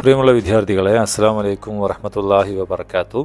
പ്രിയമുള്ള വിദ്യാർത്ഥികളെ അസ്സാം വലൈക്കും വറഹമത്തല്ലാഹി വബർക്കാത്തു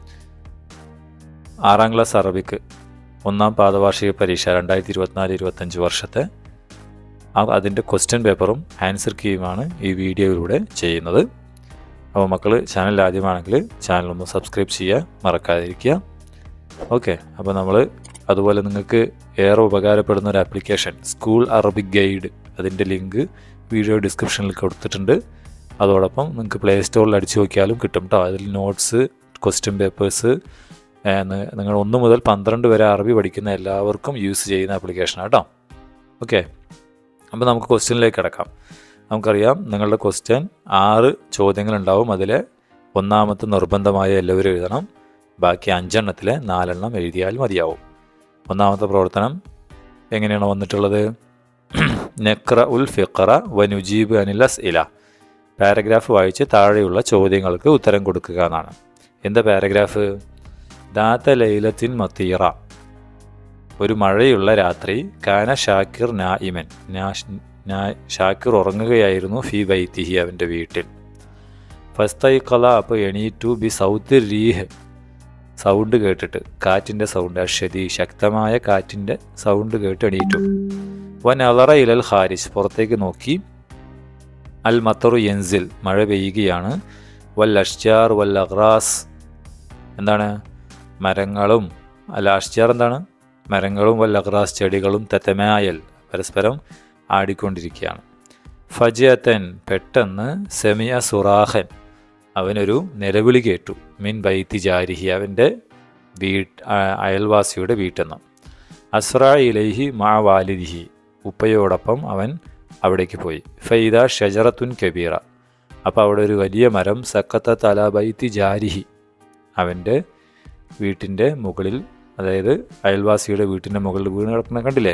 ആറാം ക്ലാസ് അറബിക്ക് ഒന്നാം പാദവാർഷിക പരീക്ഷ രണ്ടായിരത്തി ഇരുപത്തിനാല് ഇരുപത്തഞ്ച് വർഷത്തെ ആ അതിൻ്റെ ക്വസ്റ്റ്യൻ പേപ്പറും ആൻസർ കീയുമാണ് ഈ വീഡിയോയിലൂടെ ചെയ്യുന്നത് അപ്പോൾ മക്കൾ ചാനൽ ആദ്യമാണെങ്കിൽ ചാനലൊന്ന് സബ്സ്ക്രൈബ് ചെയ്യുക മറക്കാതിരിക്കുക ഓക്കെ അപ്പോൾ നമ്മൾ അതുപോലെ നിങ്ങൾക്ക് ഏറെ ഉപകാരപ്പെടുന്ന ഒരു ആപ്ലിക്കേഷൻ സ്കൂൾ അറബിക് ഗൈഡ് അതിൻ്റെ ലിങ്ക് വീഡിയോ ഡിസ്ക്രിപ്ഷനിൽ കൊടുത്തിട്ടുണ്ട് അതോടൊപ്പം നിങ്ങൾക്ക് പ്ലേ സ്റ്റോറിൽ അടിച്ചു നോക്കിയാലും കിട്ടും കേട്ടോ അതിൽ നോട്ട്സ് ക്വസ്റ്റ്യൻ പേപ്പേഴ്സ് നിങ്ങൾ ഒന്ന് മുതൽ പന്ത്രണ്ട് വരെ അറബി പഠിക്കുന്ന എല്ലാവർക്കും യൂസ് ചെയ്യുന്ന ആപ്ലിക്കേഷനാണ് കേട്ടോ ഓക്കെ അപ്പോൾ നമുക്ക് ക്വസ്റ്റ്യനിലേക്ക് കിടക്കാം നമുക്കറിയാം നിങ്ങളുടെ ക്വസ്റ്റ്യൻ ആറ് ചോദ്യങ്ങളുണ്ടാവും അതിലെ ഒന്നാമത്തെ നിർബന്ധമായ എല്ലാവരും എഴുതണം ബാക്കി അഞ്ചെണ്ണത്തിലെ നാലെണ്ണം എഴുതിയാൽ മതിയാവും ഒന്നാമത്തെ പ്രവർത്തനം എങ്ങനെയാണ് വന്നിട്ടുള്ളത് നെക്ര ഉൽ ഫിഖറ വനുജീബ് അനിലസ് ഇല പാരഗ്രാഫ് വായിച്ച് താഴെയുള്ള ചോദ്യങ്ങൾക്ക് ഉത്തരം കൊടുക്കുക എന്നാണ് എന്താ പാരഗ്രാഫ് ദാത്ത ലൈലത്തിൻ മത്തീറ ഒരു മഴയുള്ള രാത്രി കാന ഷാക്കിർ നായിമൻ ഷാക്കിർ ഉറങ്ങുകയായിരുന്നു ഫി ബൈത്തിഹി അവൻ്റെ വീട്ടിൽ ഫസ്തൈ കല അപ്പോൾ എണീറ്റു ബി സൗത്ത് റീഹ് സൗണ്ട് കേട്ടിട്ട് കാറ്റിൻ്റെ സൗണ്ട് അഷതി ശക്തമായ കാറ്റിൻ്റെ സൗണ്ട് കേട്ട് എണീറ്റു വൻ അലറ ഇലൽ ഹാരിസ് പുറത്തേക്ക് നോക്കി അൽ മത്തറു യൻസിൽ മഴ പെയ്യുകയാണ് വൽ അഷ്ജാർ വൽ അഗ്രാസ് എന്താണ് മരങ്ങളും അല്ല അഷ്ജാർ എന്താണ് മരങ്ങളും വൽ അഗ്രാസ് ചെടികളും തെത്തമയായൽ പരസ്പരം ആടിക്കൊണ്ടിരിക്കുകയാണ് ഫജിയത്തൻ പെട്ടെന്ന് സെമിയ സുറാഹൻ അവനൊരു നിലവിളി കേട്ടു മിൻ ബൈത്തി ജാരിഹി അവൻ്റെ വീട്ട് അയൽവാസിയുടെ വീട്ടിൽ നിന്ന് അസ്ര ഇലൈഹി മാ വാലിദിഹി ഉപ്പയോടൊപ്പം അവൻ അവിടേക്ക് പോയി ഫൈദ ഷജറത്തുൻ കബീറ അപ്പോൾ അവിടെ ഒരു വലിയ മരം സക്കത്ത തല ബൈത്തി ജാരിഹി അവൻ്റെ വീട്ടിൻ്റെ മുകളിൽ അതായത് അയൽവാസിയുടെ വീട്ടിൻ്റെ മുകളിൽ വീണ് കിടക്കുന്ന കണ്ടില്ലേ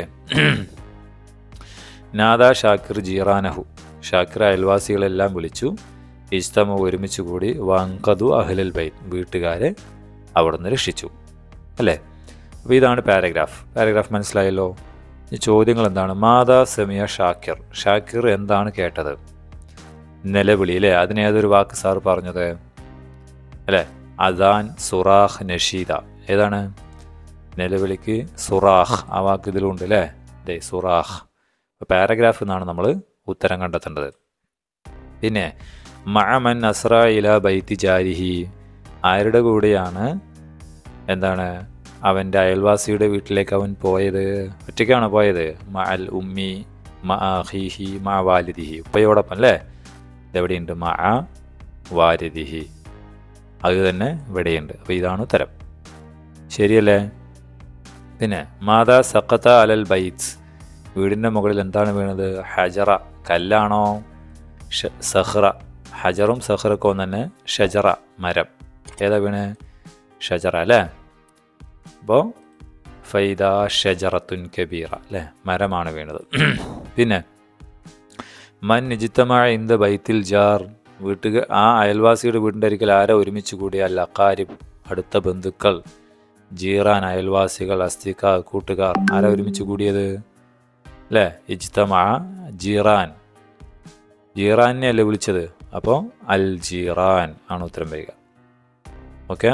നാദ ഷാക്കിർ ജീറാനഹു ഷാക്കിർ അയൽവാസികളെല്ലാം വിളിച്ചു ഇസ്തമ ഒരുമിച്ച് കൂടി വങ്കതു അഹ്ലൽ ബൈത്ത് വീട്ടുകാരെ അവിടെ നിന്ന് രക്ഷിച്ചു അല്ലേ അപ്പോൾ ഇതാണ് പാരഗ്രാഫ് പാരഗ്രാഫ് മനസ്സിലായല്ലോ ഈ ചോദ്യങ്ങൾ എന്താണ് മാതാ സെമിയ ഷാക്കിർ ഷാക്കിർ എന്താണ് കേട്ടത് നിലവിളി അല്ലേ അതിന് ഏതൊരു വാക്ക് സാർ പറഞ്ഞത് അല്ലേ അദാൻ സുറാഹ് നഷീദ ഏതാണ് നിലവിളിക്ക് സുറാഹ് ആ വാക്ക് ഇതിലുണ്ട് അല്ലേ അതെ സുറാഹ് പാരഗ്രാഫ് എന്നാണ് നമ്മൾ ഉത്തരം കണ്ടെത്തേണ്ടത് പിന്നെ മഅമൻ അസ്ര ഇല ബൈത്തി ജാരിഹി ആരുടെ കൂടെയാണ് എന്താണ് അവൻ്റെ അയൽവാസിയുടെ വീട്ടിലേക്ക് അവൻ പോയത് ഒറ്റയ്ക്കാണ് പോയത് മ അൽ ഉമ്മി മ ഹീഹി മ വാലിദിഹി ഉപ്പയോടൊപ്പം അല്ലേ ഇതെവിടെയുണ്ട് മ വാലിദിഹി അത് തന്നെ ഇവിടെയുണ്ട് അപ്പോൾ ഇതാണ് ഉത്തരം ശരിയല്ലേ പിന്നെ മാതാ സഖത്ത അലൽ ബൈറ്റ്സ് വീടിൻ്റെ മുകളിൽ എന്താണ് വീണത് ഹജറ കല്ലാണോ സഹ്റ ഹജറും സഹ്റക്കും തന്നെ ഷജറ മരം ഏതാ വീണ് ഷജറ അല്ലേ അപ്പോൾ ഫൈദ ഷജറത്തുൻ കബീറ അല്ലേ മരമാണ് വീണത് പിന്നെ മൻ നിജിത്തമായ ഇന്ത ബൈത്തിൽ ജാർ വീട്ടുക ആ അയൽവാസിയുടെ വീടിൻ്റെ അരികിൽ ആരെ ഒരുമിച്ച് കൂടിയ ലക്കാരിബ് അടുത്ത ബന്ധുക്കൾ ജീറാൻ അയൽവാസികൾ അസ്തിക കൂട്ടുകാർ ആരാ ഒരുമിച്ച് കൂടിയത് അല്ലേ ഇജ്തമ ജീറാൻ ജീറാനെ അല്ലേ വിളിച്ചത് അപ്പോൾ അൽ ജീറാൻ ആണ് ഉത്തരം വരിക ഓക്കെ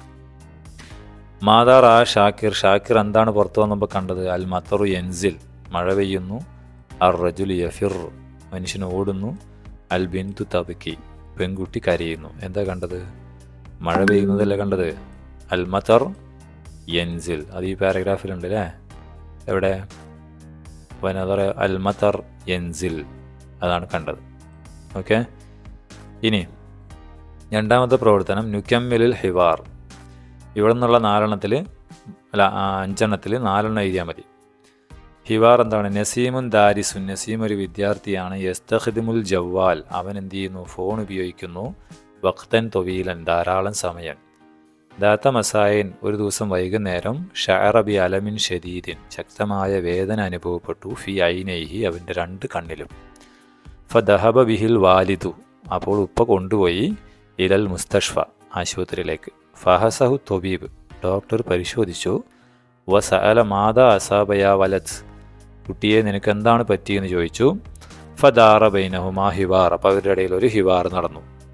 മാതാർ ആ ഷാക്കിർ ഷാക്കിർ എന്താണ് പുറത്തു വന്നപ്പോൾ കണ്ടത് അൽ മത്തറു എൻസിൽ മഴ പെയ്യുന്നു അർ റജുൽ യഫിർ മനുഷ്യൻ ഓടുന്നു അൽ ബിന്ദു തബക്കി പെൺകുട്ടി കരയുന്നു എന്താ കണ്ടത് മഴ പെയ്യുന്നതല്ലേ കണ്ടത് അൽ മത്തർ യൻസിൽ അത് ഈ പാരഗ്രാഫിലുണ്ട് അല്ലേ എവിടെ വനതർ അൽ മത്തർ യൻസിൽ അതാണ് കണ്ടത് ഓക്കെ ഇനി രണ്ടാമത്തെ പ്രവർത്തനം നുക്കമ്മിലിൽ ഹിവാർ ഇവിടെ നിന്നുള്ള നാലെണ്ണത്തിൽ അല്ല അഞ്ചെണ്ണത്തിൽ നാലെണ്ണം എഴുതിയാൽ മതി ഹിവാർ എന്താണ് നസീമുൻ ദാരിസുൻ നസീം ഒരു വിദ്യാർത്ഥിയാണ് യസ്തഖിദിമുൽ ജവ്വാൽ അവൻ എന്ത് ചെയ്യുന്നു ഫോൺ ഉപയോഗിക്കുന്നു വക്തൻ തൊവീലൻ ധാരാളം സമയം ദാത്ത മസായൻ ഒരു ദിവസം വൈകുന്നേരം ഷാറബി അലമിൻ ഷദീദിൻ ശക്തമായ വേദന അനുഭവപ്പെട്ടു ഫി ഐനൈഹി അവൻ്റെ രണ്ട് കണ്ണിലും ഫദഹബ ബിഹിൽ വാലിദു അപ്പോൾ ഉപ്പ കൊണ്ടുപോയി ഇലൽ മുസ്തഷ്ഫ ആശുപത്രിയിലേക്ക് ഫഹസഹു തൊബീബ് ഡോക്ടർ പരിശോധിച്ചു വ സഅല മാതാ അസാബയ വലത് കുട്ടിയെ നിനക്ക് എന്താണ് പറ്റിയെന്ന് ചോദിച്ചു ഫദാറ ബൈനഹുമാ ഹിവാർ അപ്പോൾ അവരുടെ ഇടയിൽ ഒരു ഹിവാർ നടന്നു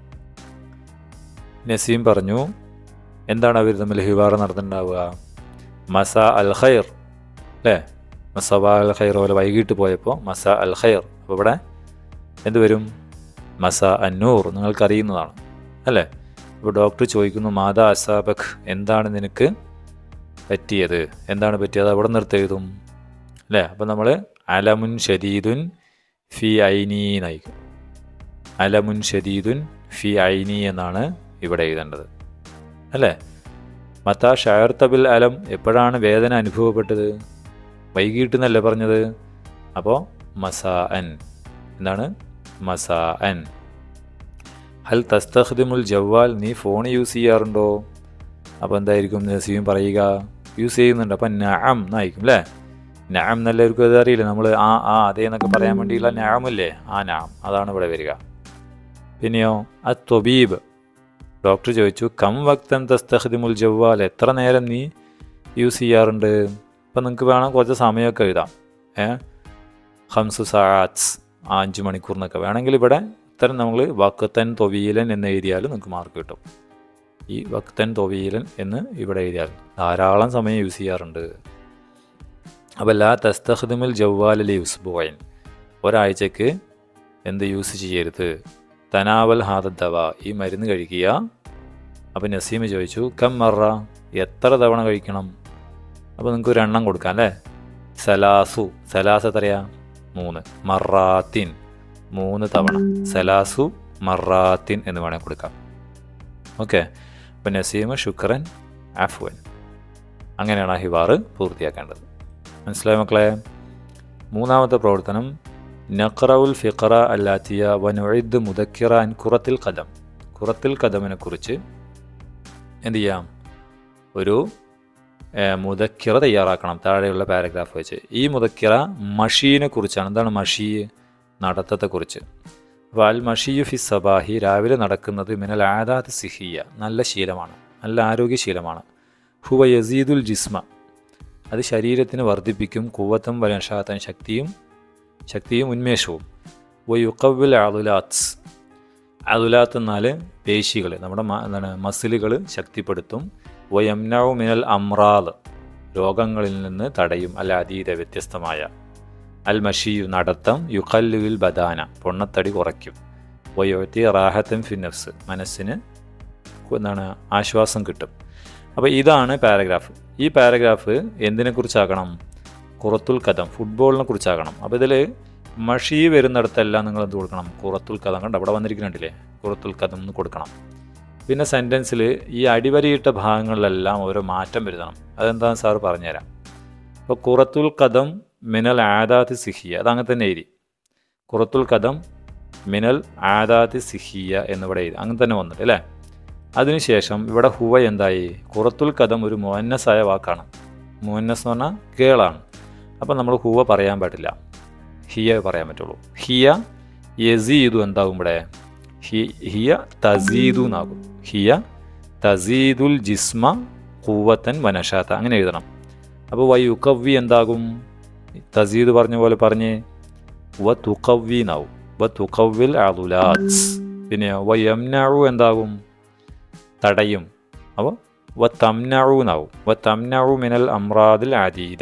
നസീം പറഞ്ഞു എന്താണ് അവർ തമ്മിൽ ഹിവാർ നടന്നിട്ടുണ്ടാവുക മസ അൽ ഖൈർ അല്ലേ മസബ അൽ ഖൈർ പോലെ വൈകിട്ട് പോയപ്പോൾ മസ അൽ ഖൈർ അപ്പോൾ ഇവിടെ എന്ത് വരും മസ അന്നൂർ നിങ്ങൾക്കറിയുന്നതാണ് അല്ലേ ഇപ്പോൾ ഡോക്ടർ ചോദിക്കുന്നു മാതാ അസാബക് എന്താണ് നിനക്ക് പറ്റിയത് എന്താണ് പറ്റിയത് അവിടെ നിർത്ത് അല്ലേ അപ്പം നമ്മൾ അലമുൻ ഷദീദുൻ ഫി ഐനി നയിക്കും അലമുൻ ഷദീദുൻ ഫി ഐനി എന്നാണ് ഇവിടെ എഴുതേണ്ടത് അല്ലേ മത്താ ഷയർ തബിൽ അലം എപ്പോഴാണ് വേദന അനുഭവപ്പെട്ടത് വൈകിട്ട് എന്നല്ലേ പറഞ്ഞത് അപ്പോൾ മസാ അൻ എന്താണ് മസാ അൻ ഹൽ തസ്തഖ്ദിമുൽ ജവ്വാൽ നീ ഫോൺ യൂസ് ചെയ്യാറുണ്ടോ അപ്പോൾ എന്തായിരിക്കും നസീം പറയുക യൂസ് ചെയ്യുന്നുണ്ട് അപ്പം നഅം എന്നായിരിക്കും അല്ലേ നഅം എന്നെല്ലാവർക്കും അത് അറിയില്ല നമ്മൾ ആ ആ അതേ എന്നൊക്കെ പറയാൻ വേണ്ടിയുള്ള നഅമില്ലേ ആ നഅം അതാണ് ഇവിടെ വരിക പിന്നെയോ അ തൊബീബ് ഡോക്ടർ ചോദിച്ചു കം വക്തൻ തസ്തഖ്ദിമുൽ ജവ്വാൽ എത്ര നേരം നീ യൂസ് ചെയ്യാറുണ്ട് ഇപ്പം നിങ്ങൾക്ക് വേണം കുറച്ച് സമയമൊക്കെ എഴുതാം ഏ ഹംസു സാറ്റ്സ് ആ അഞ്ച് മണിക്കൂറിനൊക്കെ വേണമെങ്കിൽ ഇവിടെ ഇത്തരം നമ്മൾ വക്തൻ തൊവീലൻ എന്ന് എഴുതിയാൽ നിങ്ങൾക്ക് മാർക്ക് കിട്ടും ഈ വക്തൻ തൊവീലൻ എന്ന് ഇവിടെ എഴുതിയാൽ ധാരാളം സമയം യൂസ് ചെയ്യാറുണ്ട് അപ്പോൾ ലാ തസ്തഖ്ദിമുൽ ജവ്വാലിലെ യൂസ് ബോയൻ ഒരാഴ്ചക്ക് എന്ത് യൂസ് ചെയ്യരുത് തനാവൽ ഹാദവ ഈ മരുന്ന് കഴിക്കുക അപ്പോൾ നസീം ചോദിച്ചു കം മറ എത്ര തവണ കഴിക്കണം അപ്പോൾ നിങ്ങൾക്ക് ഒരു എണ്ണം കൊടുക്കാം അല്ലേ സലാസു സലാസ് എത്രയാ മൂന്ന് മറാത്തിൻ മൂന്ന് തവണ സലാസു മറാത്തിൻ എന്ന് വേണേൽ കൊടുക്കാം ഓക്കെ അപ്പോൾ നസീം ശുക്രൻ ആഫുവൻ അങ്ങനെയാണ് ആ ഹിവാറ് പൂർത്തിയാക്കേണ്ടത് മനസ്സിലായ മക്കളെ മൂന്നാമത്തെ പ്രവർത്തനം നഖറവുൽ ഫിഖറ അല്ലാത്തിയ വനുഇദ് മുദക്കിറ അൻ കുറത്തിൽ കദം കുറത്തിൽ കദമിനെ കുറിച്ച് എന്ത് ചെയ്യാം ഒരു മുദക്കിറ തയ്യാറാക്കണം താഴെയുള്ള പാരഗ്രാഫ് വെച്ച് ഈ മുദക്കിറ മഷീനെ കുറിച്ചാണ് എന്താണ് മഷീ നടത്തത്തെക്കുറിച്ച് അപ്പോൾ അൽ മഷിയു ഫി സബാഹി രാവിലെ നടക്കുന്നത് മിനൽ ആദാത്ത് സിഹിയ നല്ല ശീലമാണ് നല്ല ആരോഗ്യശീലമാണ് ഹുവ യസീദുൽ ജിസ്മ അത് ശരീരത്തിന് വർദ്ധിപ്പിക്കും കൂവത്തും വനഷാത്തൻ ശക്തിയും ശക്തിയും ഉന്മേഷവും വയുക്കവിൽ അതുലാത്സ് അതുലാത്ത് എന്നാൽ പേശികൾ നമ്മുടെ എന്താണ് മസിലുകൾ ശക്തിപ്പെടുത്തും വയംനവു മിനൽ അമ്രാദ് രോഗങ്ങളിൽ നിന്ന് തടയും അല്ല അതീത വ്യത്യസ്തമായ അൽ മഷിയു നടത്തം യുഖല്ലുവിൽ ബദാന പൊണ്ണത്തടി കുറയ്ക്കും വയോത്തി റാഹത്തൻ ഫിനഫ്സ് മനസ്സിന് എന്താണ് ആശ്വാസം കിട്ടും അപ്പോൾ ഇതാണ് പാരഗ്രാഫ് ഈ പാരഗ്രാഫ് എന്തിനെക്കുറിച്ചാക്കണം കുറത്തുൽ കഥം ഫുട്ബോളിനെ കുറിച്ചാകണം അപ്പോൾ ഇതിൽ മഷി വരുന്നിടത്തെല്ലാം നിങ്ങൾ എന്ത് കൊടുക്കണം കുറത്തുൽ കഥം കണ്ട് അവിടെ വന്നിരിക്കുന്നുണ്ടല്ലേ കുറത്തുൽ കഥം എന്ന് കൊടുക്കണം പിന്നെ സെൻറ്റൻസിൽ ഈ അടിവരയിട്ട ഭാഗങ്ങളിലെല്ലാം ഓരോ മാറ്റം വരുത്തണം അതെന്താണെന്ന് സാറ് പറഞ്ഞുതരാം അപ്പോൾ കുറത്തുൽ കഥം മിനൽ ആദാത്തി സിഹിയ അതങ്ങനെ തന്നെ എഴുതി കുറത്തുൽ കഥം മിനൽ ആദാത്തി സിഹിയ എന്നിവിടെ എഴുതി അങ്ങനെ തന്നെ വന്നിട്ട് അല്ലേ അതിനുശേഷം ഇവിടെ ഹുവ എന്തായി കുറത്തുൽ കഥം ഒരു മോന്നസായ വാക്കാണ് മോന്നസ് എന്ന് പറഞ്ഞാൽ കേളാണ് അപ്പം നമ്മൾ ഹുവ പറയാൻ പാടില്ല ഹിയ പറയാൻ പറ്റുള്ളൂ ഹിയ യസീദു എന്താകും ഇവിടെ ഹി ഹിയ തസീദു എന്നാകും ഹിയ തസീദുൽ ജിസ്മ കൂവത്തൻ വനഷാത്ത അങ്ങനെ എഴുതണം അപ്പോൾ വയുക്കവ്വി എന്താകും തസീദ് പറഞ്ഞ പോലെ പറഞ്ഞ് വ തുക്കവ്വി എന്നാവും വ തുക്കവ്വിൽ അലുലാത്സ് പിന്നെ വ യംനു എന്താകും തടയും അപ്പോൾ വ തംനു എന്നാവും വ തംനു മിനൽ അമ്രാദിൽ അദീദ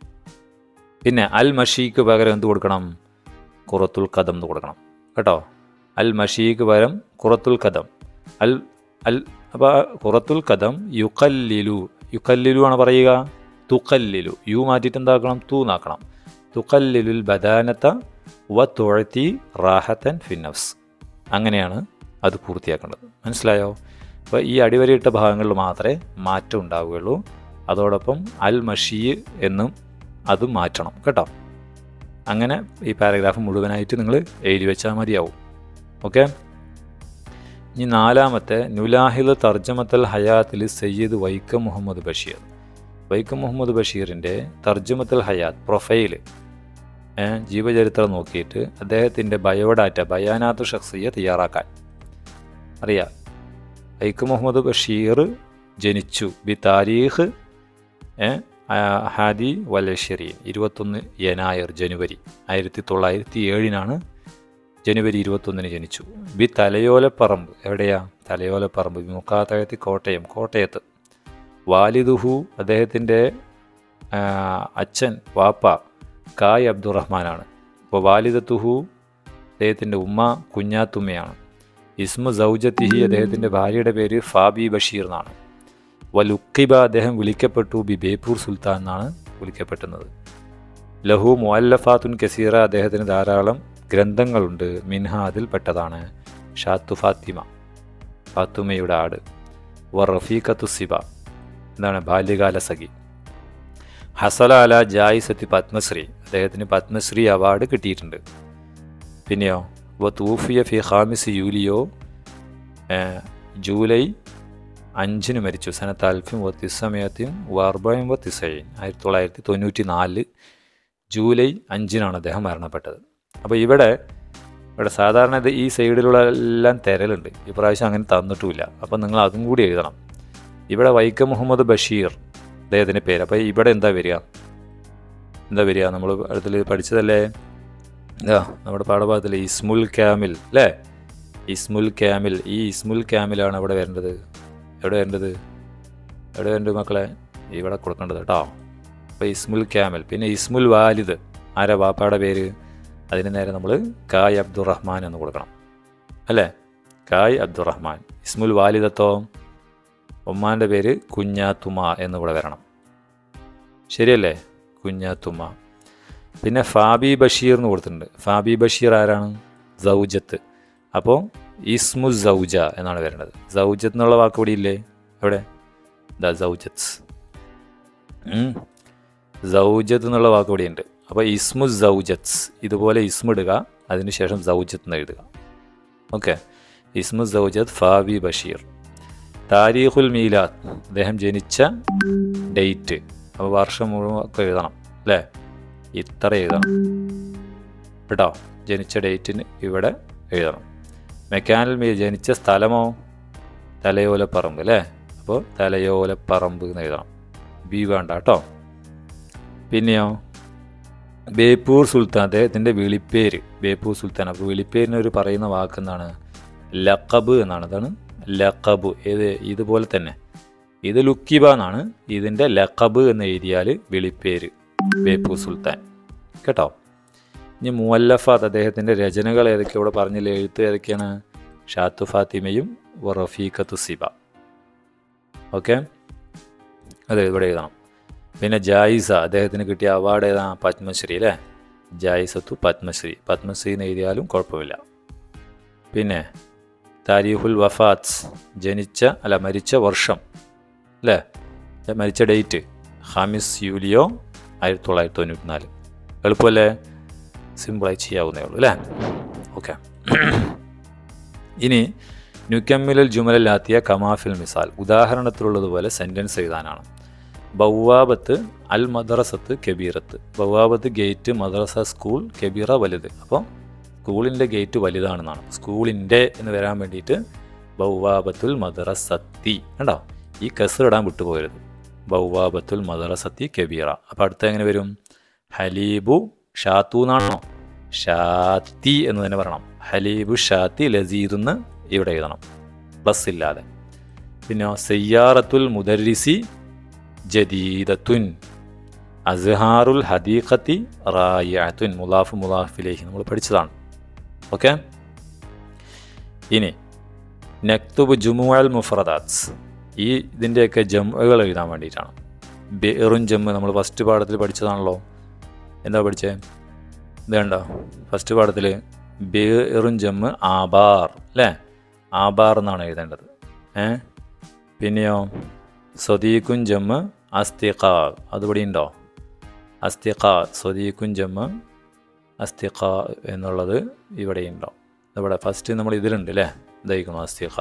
പിന്നെ അൽ മഷീക്ക് പകരം എന്ത് കൊടുക്കണം കുറത്തുൽ കദം എന്ന് കൊടുക്കണം കേട്ടോ അൽ മഷീക്ക് പകരം കുറത്തുൽ കദം അൽ അൽ അപ്പോൾ കുറത്തുൽ കദം യുക്കല്ലിലു യുക്കല്ലിലു ആണ് പറയുക തുക്കല്ലിലു യു മാറ്റിയിട്ട് എന്താക്കണം തൂ നാക്കണം തുക്കല്ലിലുൽ ബദാനത്ത വ തുഴത്തി റാഹത്തൻ ഫിന്നഫ്സ് അങ്ങനെയാണ് അത് പൂർത്തിയാക്കേണ്ടത് മനസ്സിലായോ അപ്പോൾ ഈ അടിവരയിട്ട ഭാഗങ്ങളിൽ മാത്രമേ മാറ്റം ഉണ്ടാവുകയുള്ളൂ അതോടൊപ്പം അൽ മഷീ എന്നും അത് മാറ്റണം കേട്ടോ അങ്ങനെ ഈ പാരഗ്രാഫ് മുഴുവനായിട്ട് നിങ്ങൾ എഴുതി വെച്ചാൽ മതിയാവും ഓക്കെ ഇനി നാലാമത്തെ നുലാഹിൽ തർജ്ജമത്തൽ ഹയാത്തിൽ സയ്യിദ് വൈക്കം മുഹമ്മദ് ബഷീർ വൈക്കം മുഹമ്മദ് ബഷീറിൻ്റെ തർജ്ജമത്തൽ ഹയാത്ത് പ്രൊഫൈൽ ജീവചരിത്രം നോക്കിയിട്ട് അദ്ദേഹത്തിൻ്റെ ബയോഡാറ്റ ബയാനാത്ത് ഷഖ്സിയെ തയ്യാറാക്കാൻ അറിയാം വൈക്കം മുഹമ്മദ് ബഷീർ ജനിച്ചു ബി താരീഖ് ഹാദി വലശ്ശേരി ഇരുപത്തൊന്ന് യനായർ ജനുവരി ആയിരത്തി തൊള്ളായിരത്തി ഏഴിനാണ് ജനുവരി ഇരുപത്തൊന്നിന് ജനിച്ചു ബി തലയോലപ്പറമ്പ് എവിടെയാ തലയോലപ്പറമ്പ് ബി മുക്കാത്തകത്തി കോട്ടയം കോട്ടയത്ത് വാലിദുഹു അദ്ദേഹത്തിൻ്റെ അച്ഛൻ വാപ്പ കായ് അബ്ദുറഹ്മാനാണ് അപ്പോൾ വാലിദത്തുഹു അദ്ദേഹത്തിൻ്റെ ഉമ്മ കുഞ്ഞാത്തുമ്മയാണ് ഇസ്മു സൗജത്തിഹി അദ്ദേഹത്തിൻ്റെ ഭാര്യയുടെ പേര് ഫാബി ബഷീർ എന്നാണ് വലുക്കിബ അദ്ദേഹം വിളിക്കപ്പെട്ടു ബി ബേപ്പൂർ സുൽത്താൻ എന്നാണ് വിളിക്കപ്പെട്ടുന്നത് ലഹു മുഅല്ലഫാത്തുൻ കസീറ അദ്ദേഹത്തിന് ധാരാളം ഗ്രന്ഥങ്ങളുണ്ട് മിൻഹ അതിൽപ്പെട്ടതാണ് ഷാത്തു ഫാത്തിമ ഫാത്തുമയുടെ ആട് വ റഫീഖത്തു സിബ എന്താണ് ബാല്യകാല സഖി ഹസല അല ജായിസത്തി പത്മശ്രീ അദ്ദേഹത്തിന് പത്മശ്രീ അവാർഡ് കിട്ടിയിട്ടുണ്ട് പിന്നെയോ വ തൂഫിയ ഫി ഹാമിസ് യൂലിയോ ജൂലൈ അഞ്ചിന് മരിച്ചു സനത്ത് അൽഫിം വ തിസമയത്തിൻ വാർബയും വ തിസൈൻ ആയിരത്തി തൊള്ളായിരത്തി തൊണ്ണൂറ്റി നാല് ജൂലൈ അഞ്ചിനാണ് അദ്ദേഹം മരണപ്പെട്ടത് അപ്പോൾ ഇവിടെ ഇവിടെ സാധാരണ ഇത് ഈ സൈഡിലുള്ള എല്ലാം തിരലുണ്ട് ഇപ്രാവശ്യം അങ്ങനെ തന്നിട്ടുമില്ല അപ്പം നിങ്ങൾ അതും കൂടി എഴുതണം ഇവിടെ വൈക്കം മുഹമ്മദ് ബഷീർ അദ്ദേഹത്തിൻ്റെ പേര് അപ്പോൾ ഇവിടെ എന്താ വരിക എന്താ വരിക നമ്മൾ അടുത്തിൽ പഠിച്ചതല്ലേ ഇതാ നമ്മുടെ പാഠഭാഗത്തിൽ ഇസ്മുൽ ക്യാമിൽ അല്ലേ ഇസ്മുൽ ക്യാമിൽ ഈ ഇസ്മുൽ ക്യാമിലാണ് അവിടെ വരേണ്ടത് എവിടെ വരേണ്ടത് എവിടെ വരേണ്ടത് മക്കളെ ഇവിടെ കൊടുക്കേണ്ടത് കേട്ടോ അപ്പോൾ ഇസ്മുൽ ക്യാമൽ പിന്നെ ഇസ്മുൽ വാലിദ് ആരാ വാപ്പയുടെ പേര് അതിന് നേരെ നമ്മൾ കായ് അബ്ദുറഹ്മാൻ എന്ന് കൊടുക്കണം അല്ലേ കായ് അബ്ദുറഹ്മാൻ ഇസ്മുൽ വാലിദത്തോ ഉമ്മാൻ്റെ പേര് കുഞ്ഞാത്തുമ എന്ന് കൂടെ വരണം ശരിയല്ലേ കുഞ്ഞാത്തുമ പിന്നെ ഫാബി ബഷീർ എന്ന് കൊടുത്തിട്ടുണ്ട് ഫാബി ബഷീർ ആരാണ് സൗജത്ത് അപ്പോൾ ഇസ്മു സൗജ എന്നാണ് വരേണ്ടത് സൗജത്ത് എന്നുള്ള വാക്ക് കൂടി ഇല്ലേ എവിടെ ദ സൗജത്ത് സൗജത്ത് എന്നുള്ള വാക്ക് കൂടി ഉണ്ട് അപ്പോൾ ഇസ്മു സൗജത്സ് ഇതുപോലെ ഇസ്മിടുക അതിനുശേഷം സൗജത്ത് എന്ന് എഴുതുക ഓക്കെ ഇസ്മു സൗജത്ത് ഫാബി ബഷീർ താരീഖുൽ മീലാദ് അദ്ദേഹം ജനിച്ച ഡേറ്റ് അപ്പോൾ വർഷം മുഴുവൻ ഒക്കെ എഴുതണം അല്ലേ ഇത്ര എഴുതണം കേട്ടോ ജനിച്ച ഡേറ്റിന് ഇവിടെ എഴുതണം മെക്കാനിൽ മീ ജനിച്ച സ്ഥലമോ തലയോലപ്പറമ്പ് അല്ലേ അപ്പോൾ തലയോലപ്പറമ്പ് എന്ന് എഴുതണം ബി വേണ്ട കേട്ടോ പിന്നെയോ ബേപ്പൂർ സുൽത്താൻ അദ്ദേഹത്തിൻ്റെ വിളിപ്പേര് ബേപ്പൂർ സുൽത്താൻ അപ്പോൾ വിളിപ്പേരിന് ഒരു പറയുന്ന വാക്ക് എന്താണ് ലക്കബ് എന്നാണ് അതാണ് ലക്കബ് ഏത് ഇതുപോലെ തന്നെ ഇത് ലുക്കിബ എന്നാണ് ഇതിൻ്റെ ലക്കബ് എന്ന് എഴുതിയാൽ വിളിപ്പേര് ബേപ്പൂർ സുൽത്താൻ കേട്ടോ ഇനി മുവല്ലഫാത്ത് അദ്ദേഹത്തിൻ്റെ രചനകൾ ഏതൊക്കെ ഇവിടെ പറഞ്ഞില്ല എഴുത്ത് ഏതൊക്കെയാണ് ഷാത്തു ഫാത്തിമയും റഫീഖത്തു സിബ ഓക്കെ അതെ ഇവിടെ എഴുതണം പിന്നെ ജായിസ അദ്ദേഹത്തിന് കിട്ടിയ അവാർഡ് ഏതാണ് പത്മശ്രീ അല്ലേ ജായിസത്തു പത്മശ്രീ പത്മശ്രീ എന്ന് എഴുതിയാലും കുഴപ്പമില്ല പിന്നെ താരീഖുൽ വഫാത്ത് ജനിച്ച അല്ല മരിച്ച വർഷം അല്ലേ മരിച്ച ഡേറ്റ് ഹാമിസ് യൂലിയോ ആയിരത്തി തൊള്ളായിരത്തി തൊണ്ണൂറ്റി നാല് എളുപ്പമല്ലേ സിമ്പിളായി ചെയ്യാവുന്നേ ഉള്ളൂ അല്ലേ ഓക്കെ ഇനി നുക്കമ്മിലൽ ജുമലാത്തിയ കമാഫിൽ മിസാൽ ഉദാഹരണത്തിലുള്ളതുപോലെ സെൻറ്റൻസ് എഴുതാനാണ് ബൗവാബത്ത് അൽ മദ്രസത്ത് കബീറത്ത് ബൗവാബത്ത് ഗേറ്റ് മദ്രസ സ്കൂൾ കബീറ വലുത് അപ്പോൾ സ്കൂളിൻ്റെ ഗേറ്റ് വലുതാണെന്നാണ് സ്കൂളിൻ്റെ എന്ന് വരാൻ വേണ്ടിയിട്ട് ബൗവാബത്തുൽ മദ്രസത്തി കണ്ടോ ഈ കസർ ഇടാൻ വിട്ടുപോകരുത് ബൗവാബത്തുൽ മദ്രസത്തി കബീറ അപ്പോൾ അടുത്ത എങ്ങനെ വരും ഹലീബു ഷാത്തു എന്നാണോ ഷാത്തി എന്ന് തന്നെ പറയണം ഹലീബു ഷാത്തി ലസീദ് എന്ന് ഇവിടെ എഴുതണം പ്ലസ് ഇല്ലാതെ പിന്നെ സയ്യാറത്തുൽ മുദരിസി ജദീദത്തുൻ അസ്ഹാറുൽ ഹദീഖത്തി റായത്തുൻ മുലാഫ് മുലാഫിലേഹി നമ്മൾ പഠിച്ചതാണ് ഓക്കെ ഇനി നക്തുബ് ജുമുഅൽ മുഫറദാത്സ് ഈ ഇതിൻ്റെയൊക്കെ ജമ്മുകൾ എഴുതാൻ വേണ്ടിയിട്ടാണ് ബെറും ജമ്മ് നമ്മൾ ഫസ്റ്റ് പാഠത്തിൽ പഠിച്ചതാണല്ലോ എന്താ പഠിച്ചേ ഇത് കണ്ടോ ഫസ്റ്റ് പാഠത്തിൽ ബേറും ജമ്മ് ആബാർ അല്ലേ ആബാർ എന്നാണ് എഴുതേണ്ടത് ഏ പിന്നെയോ സ്വദീഖുൻ ജമ്മ് അസ്തിഖ അതുപടി ഉണ്ടോ അസ്തിഖ സ്വദീഖുൻ ജമ്മ് അസ്തിഖ എന്നുള്ളത് ഇവിടെ ഉണ്ടോ ഇവിടെ ഫസ്റ്റ് നമ്മൾ ഇതിലുണ്ട് അല്ലേ ഇതായിരിക്കുന്നു അസ്തിഖ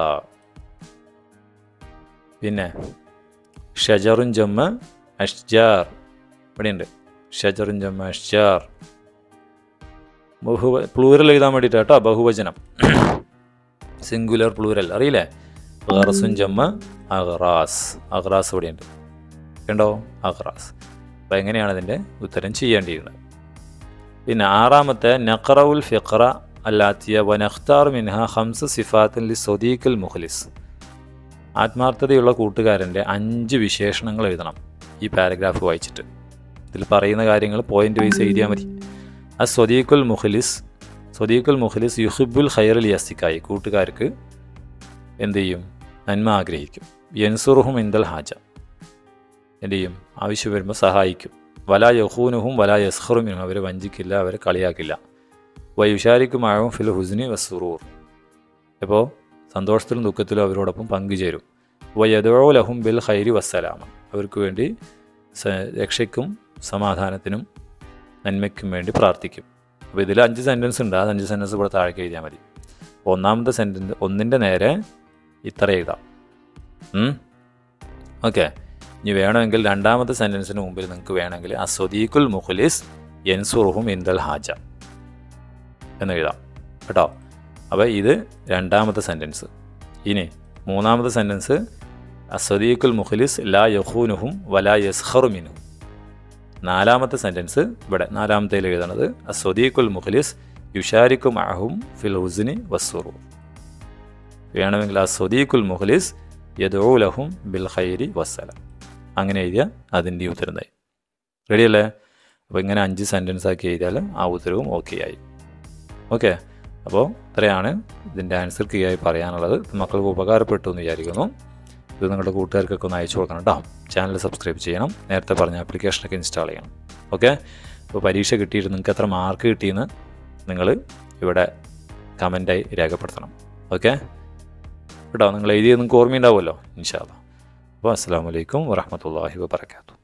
പിന്നെ ഷജറുൻ ജമ്മ് അഷ്ജാർ ഇവിടെയുണ്ട് ഷജറുൻ ജമ്മ് അഷ്ജാർ ബഹു പ്ലൂരൽ എഴുതാൻ വേണ്ടിയിട്ട് കേട്ടോ ബഹുവചനം സിംഗുലർ പ്ലൂരൽ അറിയില്ലേ ഗറസുൻ ജമ്മ് അഹ്റാസ് അഹ്റാസ് ഇവിടെയുണ്ട് കണ്ടോ അഹ്റാസ് അപ്പോൾ എങ്ങനെയാണ് ഇതിൻ്റെ ഉത്തരം ചെയ്യേണ്ടിയിരുന്നത് പിന്നെ ആറാമത്തെ നഖറവുൽ ഫിഖറ അല്ലാത്തിയ വനഖ്താർ മിൻഹ ഹംസ് സിഫാത്തിൻ ലി സ്വദീഖൽ മുഖ്ലിസ് ആത്മാർത്ഥതയുള്ള കൂട്ടുകാരൻ്റെ അഞ്ച് വിശേഷണങ്ങൾ എഴുതണം ഈ പാരഗ്രാഫ് വായിച്ചിട്ട് ഇതിൽ പറയുന്ന കാര്യങ്ങൾ പോയിന്റ് വൈസ് എഴുതിയാൽ മതി ആ സ്വദീഖുൽ മുഖ്ലിസ് സ്വദീഖുൽ മുഖ്ലിസ് യുഹിബുൽ ഖൈറുൽ യസിക്കായി കൂട്ടുകാർക്ക് എന്ത് ചെയ്യും നന്മ ആഗ്രഹിക്കും യൻസുറുഹും ഇന്ദൽ ഹാജ എന്ത് ചെയ്യും ആവശ്യം വരുമ്പോൾ സഹായിക്കും വല യഹൂനുഹും വല യസ്ഹറും അവരെ വഞ്ചിക്കില്ല അവരെ കളിയാക്കില്ല വയുഷാരിക്കുമാവും ഫിൽ ഹുസ്നി വസുറൂർ ഇപ്പോൾ സന്തോഷത്തിലും ദുഃഖത്തിലും അവരോടൊപ്പം പങ്കുചേരും വയദോ ലഹും ബിൽ ഖൈരി വസ്സലാമ അവർക്ക് വേണ്ടി സ- രക്ഷയ്ക്കും സമാധാനത്തിനും നന്മയ്ക്കും വേണ്ടി പ്രാർത്ഥിക്കും അപ്പോൾ ഇതിൽ അഞ്ച് സെൻറ്റൻസ് ഉണ്ട് ആ അഞ്ച് സെൻറ്റൻസ് ഇവിടെ താഴേക്ക് എഴുതിയാൽ മതി ഒന്നാമത്തെ സെൻറ്റൻസ് ഒന്നിൻ്റെ നേരെ ഇത്ര എഴുതാം ഓക്കെ ഇനി വേണമെങ്കിൽ രണ്ടാമത്തെ സെൻറ്റൻസിന് മുമ്പിൽ നിങ്ങൾക്ക് വേണമെങ്കിൽ ആ സ്വദീഖുൽ മുഖ്ലിസ് യൻസുറുഹും ഇന്ദൽ ഹാജ എന്ന് എഴുതാം കേട്ടോ അപ്പോൾ ഇത് രണ്ടാമത്തെ സെൻറ്റൻസ് ഇനി മൂന്നാമത്തെ സെൻറ്റൻസ് അസദീഖുൽ മുഖ്ലിസ് ലാ യഹൂനുഹും വലാ യസ്ഹറുമിനും നാലാമത്തെ സെൻറ്റൻസ് ഇവിടെ നാലാമത്തേൽ എഴുതണത് അസ്വദീഖുൽ മുഖ്ലിസ് യുഷാരിക്കും അഹും ഫിൽ ഹുസ്നി വസ്സുറു വേണമെങ്കിൽ ആ സ്വദീഖുൽ മുഖ്ലിസ് യദൂലഹും ബിൽ ഖൈരി വസ്സലാം അങ്ങനെ എഴുതിയാൽ അതിൻ്റെ ഉത്തരമായി റെഡിയല്ലേ അപ്പോൾ ഇങ്ങനെ അഞ്ച് സെൻറ്റൻസ് ആക്കി എഴുതിയാൽ ആ ഉത്തരവും ഓക്കെ ആയി ഓക്കെ അപ്പോൾ ഇത്രയാണ് ഇതിൻ്റെ ആൻസർ കീ ആയി പറയാനുള്ളത് ഇത് മക്കൾക്ക് ഉപകാരപ്പെട്ടു എന്ന് വിചാരിക്കുന്നു ഇത് നിങ്ങളുടെ കൂട്ടുകാർക്കൊക്കെ ഒന്ന് അയച്ചു കൊടുക്കണം കേട്ടോ ചാനൽ സബ്സ്ക്രൈബ് ചെയ്യണം നേരത്തെ പറഞ്ഞ ആപ്ലിക്കേഷനൊക്കെ ഇൻസ്റ്റാൾ ചെയ്യണം ഓക്കെ അപ്പോൾ പരീക്ഷ കിട്ടിയിട്ട് നിങ്ങൾക്ക് എത്ര മാർക്ക് കിട്ടിയെന്ന് നിങ്ങൾ ഇവിടെ കമൻറ്റായി രേഖപ്പെടുത്തണം ഓക്കെ കേട്ടോ നിങ്ങൾ എഴുതിയത് നിങ്ങൾക്ക് ഓർമ്മയുണ്ടാവുമല്ലോ ഇൻഷാല്ല അപ്പോൾ അസ്സാം വലൈക്കും വറഹമത്തല്ലാഹി വാബർക്കാത്തു